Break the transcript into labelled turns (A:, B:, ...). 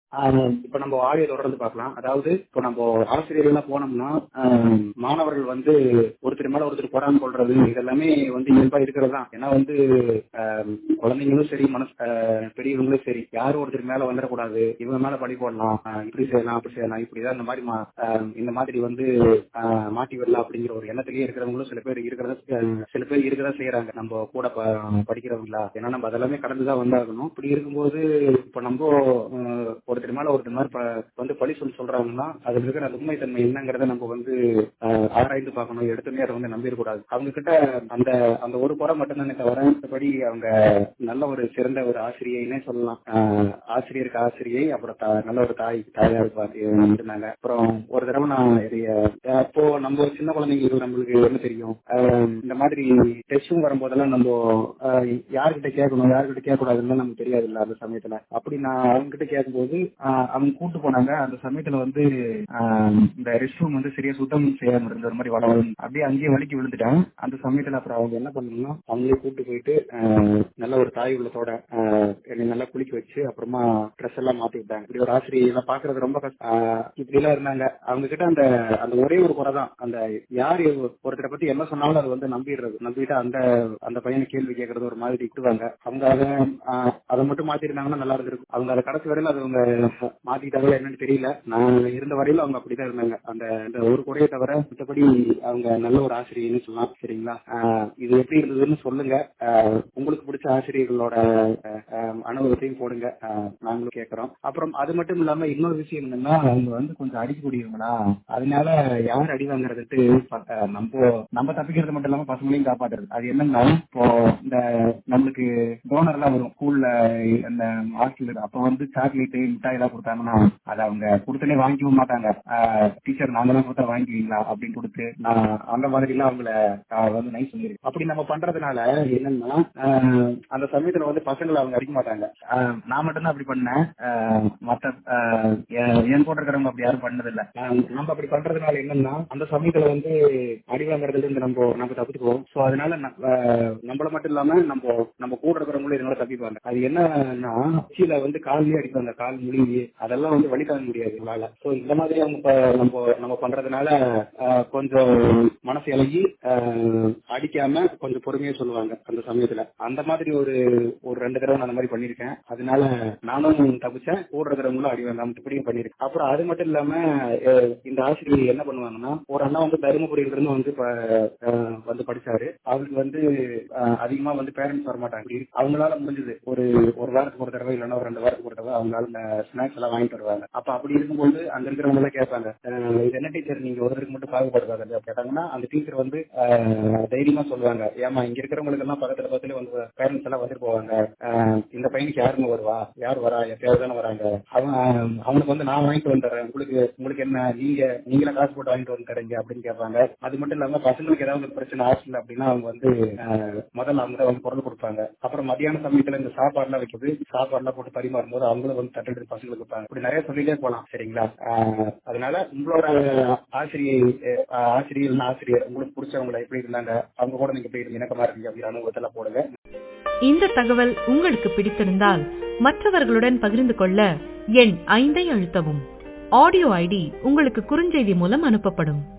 A: ஆஹ் இப்ப நம்ம ஆடியோ தொடர்ந்து பார்க்கலாம் அதாவது இப்போ நம்ம ஆசிரியர்களா போனோம்னா ஆஹ் மாணவர்கள் வந்து ஒருத்தர் மேல ஒருத்தர் பொறாம கொள்றது இதெல்லாமே வந்து இயல்பா இருக்கிறது தான் ஏன்னா வந்து ஆஹ் குழந்தைங்களும் சரி மனசு ஆஹ் பெரியவங்களும் சரி யாரும் ஒருத்தர் மேல வந்துடக்கூடாது இவங்க மேல பழி போடலாம் ஆஹ் இப்படி செய்யலாம் அப்படி செய்யலாம் இப்படிதான் இந்த மாதிரி மா- ஆஹ் இந்த மாதிரி வந்து ஆஹ் மாட்டி விடலாம் அப்படிங்கிற ஒரு எண்ணத்திலேயே இருக்கிறவங்களும் சில பேர் இருக்கிறத ஆஹ் சில பேர் இருக்கதா செய்யறாங்க நம்ம கூட ப- படிக்கிறவங்களா ஏன்னா நம்ம அதெல்லாமே கடந்துதான் வந்தாகணும் இப்படி இருக்கும்போது இப்ப நம்ம ஆஹ் ஒருத்தர் மேல ஒருத்தர் மாதிரி ப- வந்து பழி சொல்லி சொல்றாங்கன்னா அதுல இருக்கிற அந்த உண்மைத்தன்மை என்னங்கிறத நம்ம வந்து ஆஹ் ஆராய்ந்து பார்க்கணும் எடுத்துமே அதை வந்து நம்பிடக்கூடாது அவங்க கிட்ட அந்த அந்த ஒரு புறம் மட்டும்தானே தவிர மற்றபடி அவங்க நல்ல ஒரு சிறந்த ஒரு ஆசிரியைன்னே சொல்லலாம் ஆஹ் ஆசிரியருக்கு ஆசிரியை அப்புறம் தா- நல்ல ஒரு தாய் தாயார் பார்த்து இருந்தாங்க அப்புறம் ஒரு தடவை நான் இதைய அப்போ நம்ம சின்ன குழந்தைங்களுக்கு நம்மளுக்கு என்ன தெரியும் ஆஹ் இந்த மாதிரி டெஸ்டும் வரும்போதெல்லாம் நம்ம ஆஹ் யார்கிட்ட கேட்கணும் யார்கிட்ட கேட்க கூடாதுன்னு நமக்கு தெரியாதுல்ல அந்த சமயத்துல அப்படி நான் அவங்க கிட்ட கேட்கும்போது ஆஹ் அவங்க கூட்டு போனாங்க அந்த சமயத்துல வந்து ஆஹ் இந்த ரெஸ்ட் ரூம் வந்து சரியா சுத்தம் செய்யாம இருந்த ஒரு மாதிரி வள அப்படியே அங்கேயே வலிக்கு விழுந்துட்டேன் அந்த சமயத்துல அப்புறம் அவங்க என்ன பண்ணணும்னா அவங்களே கூட்டு போயிட்டு ஆஹ் நல்ல ஒரு தாய் உள்ளத்தோட ஆஹ் என்னை நல்லா குளிக்க வச்சு அப்புறமா ட்ரெஸ் எல்லாம் மாத்தி விட்டாங்க இப்படி ஒரு ஆசிரியை எல்லாம் பாக்குறது ரொம்ப கஷ்டம் ஆஹ் இப்படி எல்லாம் இருந்தாங்க அவங்க கிட்ட அந்த அந்த ஒரே ஒரு குறை தான் அந்த யார் ஒருத்தரை பத்தி என்ன சொன்னாலும் அது வந்து நம்பிடுறது நம்பிட்டு அந்த அந்த பையனை கேள்வி கேட்கறது ஒரு மாதிரி விட்டுவாங்க அவங்க அதை ஆஹ் அதை மட்டும் மாத்திருந்தாங்கன்னா நல்லா இருந்திருக்கும் அவங்க அதை கடைசி வரையில அது அவங்க மாத்திட்டாங்களா என்னன்னு தெரியல நான் இருந்த வரையில அவங்க அப்படிதான் இருந்தாங்க அந்த அந்த ஒரு குறையை தவிர மற்றபடி அவங்க நல்ல ஒரு ஆசிரியர்னு சொல்லலாம் சரிங்களா ஆஹ் இது எப்படி இருந்ததுன்னு சொல்லுங்க ஆஹ் உங்களுக்கு பிடிச்ச ஆசிரியர்களோட ஆஹ் ஆஹ் அனுபவத்தையும் போடுங்க ஆஹ் நாங்களும் கேட்கறோம் அப்புறம் அது மட்டும் இல்லாம இன்னொரு விஷயம் என்னன்னா அவங்க வந்து கொஞ்சம் அடிக்கக்கூடியவங்களா அதனால யார் அடி வாங்குறதுட்டு ப- ஆஹ் நம்ம நம்ம தப்பிக்கிறது மட்டும் இல்லாம பசங்களையும் காப்பாத்துறது அது என்னன்னா இப்போ இந்த நம்மளுக்கு டோனர் எல்லாம் வரும் ஸ்கூல்ல அந்த ஹாஸ்டல் அப்ப வந்து சாக்லேட் மிட்டாய் எல்லாம் கொடுத்தாங்கன்னா அதை அவங்க கொடுத்தனே வாங்கிக்கவும் மாட்டாங்க டீச்சர் நாங்க தான் கொடுத்தா வாங்கிக்குவீங்களா அப்படின்னு கொடுத்து நான் அந்த மாதிரி எல்லாம் அவங்கள ஆஹ் வந்து நைஸ் பண்ணிருக்கு அப்படி நம்ம பண்றதுனால என்னன்னா ஆஹ் அந்த சமயத்துல வந்து பசங்களை அவங்க அடிக்க மாட்டாங்க ஆஹ் நான் மட்டும்தான் அப்படி பண்ணேன் ஆஹ் மத்த ஆஹ் என் என் கூட இருக்கிறவங்க அப்படி யாரும் பண்ணதில்ல ஆஹ் நம்ம அப்படி பண்றதுனால என்னன்னா அந்த சமயத்துல வந்து அடி வாங்குறதுல இருந்து நம்ம நம்ம தப்பிச்சுக்குவோம் சோ அதனால ந- ஆஹ் நம்மள மட்டும் இல்லாம நம்ம நம்ம கூட இருக்கிறவங்களும் இதனால தப்பிப்பாங்க அது என்னன்னா கீழே வந்து கால்லயே அடிப்பாங்க கால் முழுங்கி அதெல்லாம் வந்து வழி தாங்க முடியாது நம்மளால சோ இந்த மாதிரி அவங்க ப- நம்ம நம்ம பண்றதுனால ஆஹ் கொஞ்சம் மனசு இலகி ஆஹ் அடிக்காம கொஞ்சம் பொறுமையா சொல்லுவாங்க அந்த சமயத்துல அந்த மாதிரி ஒரு ஒரு ரெண்டு தடவை நான் அந்த மாதிரி பண்ணிருக்கேன் அதனால நானும் தப்பிச்சேன் கூட இருக்கிறவங்களும் அடி வாங்காம இப்படியும் பண்ணிருக்கேன் அப்புறம் அது மட்டும் இல்லாம அஹ் இந்த ஆசிரியர் என்ன பண்ணுவாங்கன்னா ஒரு அண்ணா வந்து தருமபுரியில இருந்து வந்து ப- அஹ் வந்து படிச்சாரு அவருக்கு வந்து அஹ் அதிகமா வந்து பேரண்ட்ஸ் வரமாட்டாங்க இப்படி அவங்களால முடிஞ்சது ஒரு ஒரு வாரத்துக்கு ஒரு தடவை இல்லைன்னா ஒரு ரெண்டு வாரத்துக்கு ஒரு தடவை அவங்களால ஸ்நாக்ஸ் எல்லாம் வாங்கிட்டு வருவாங்க அப்ப அப்படி இருக்கும்போது அங்க இருக்கிறவங்க எல்லாம் கேட்பாங்க அஹ் இது என்ன டீச்சர் நீங்க ஒருத்தருக்கு மட்டும் பாகுபடுறாங்க கேட்டாங்கன்னா அந்த டீச்சர் வந்து அஹ் தைரியமா சொல்லுவாங்க ஏமா இங்க இருக்கிறவங்களுக்கு எல்லாம் பக்கத்துல பக்கத்துல வந்து பேரண்ட்ஸ் எல்லாம் வந்துட்டு போவாங்க அஹ் இந்த பையனுக்கு யாருங்க வருவா யார் வரா எப்பயாவது தானே வராங்க அவன் அவனுக்கு வந்து நான் வாங்கிட்டு வந்துடுறேன் உங்களுக்கு உங்களுக்கு என்ன நீங்க நீங்களே காசு போட்டு வாங்கிட்டு வந்து தரீங்க அப்படின்னு கேட்பாங்க அது மட்டும் இல்லாம பசங்களுக்கு ஏதாவது ஒரு பிரச்சனை ஹாஸ்டல் அப்படின்னா அவங்க வந்து அஹ், முதல்ல அவங்க தான் வந்து பொருள் கொடுப்பாங்க அப்புறம் மத்தியான சமயத்துல இந்த சாப்பாடுலாம் வைக்கிறது சாப்பாடுலாம் போட்டு பரிமாறும் போது அவங்களும் வந்து தட்டு எடுத்து பசங்களுக்கு கொடுப்பாங்க இப்படி நிறைய சொல்லிட்டே போலாம் சரிங்களா அஹ், அதனால உங்களோட ஆசிரியை அஹ், ஆசிரியர் ஆசிரியர் உங்களுக்கு பிடிச்சவங்களை எப்படி இருந்தாங்க அவங்க கூட நீங்க எப்படி இணக்கமா இருக்கீங்க அப்படிங்கிற அனுபவத்தெல்லாம் போடுங்க
B: இந்த தகவல் உங்களுக்கு பிடித்திருந்தால் மற்றவர்களுடன் பகிர்ந்து கொள்ள எண் ஐந்தை அழுத்தவும் ஆடியோ ஐடி உங்களுக்கு குறுஞ்செய்தி மூலம் அனுப்பப்படும்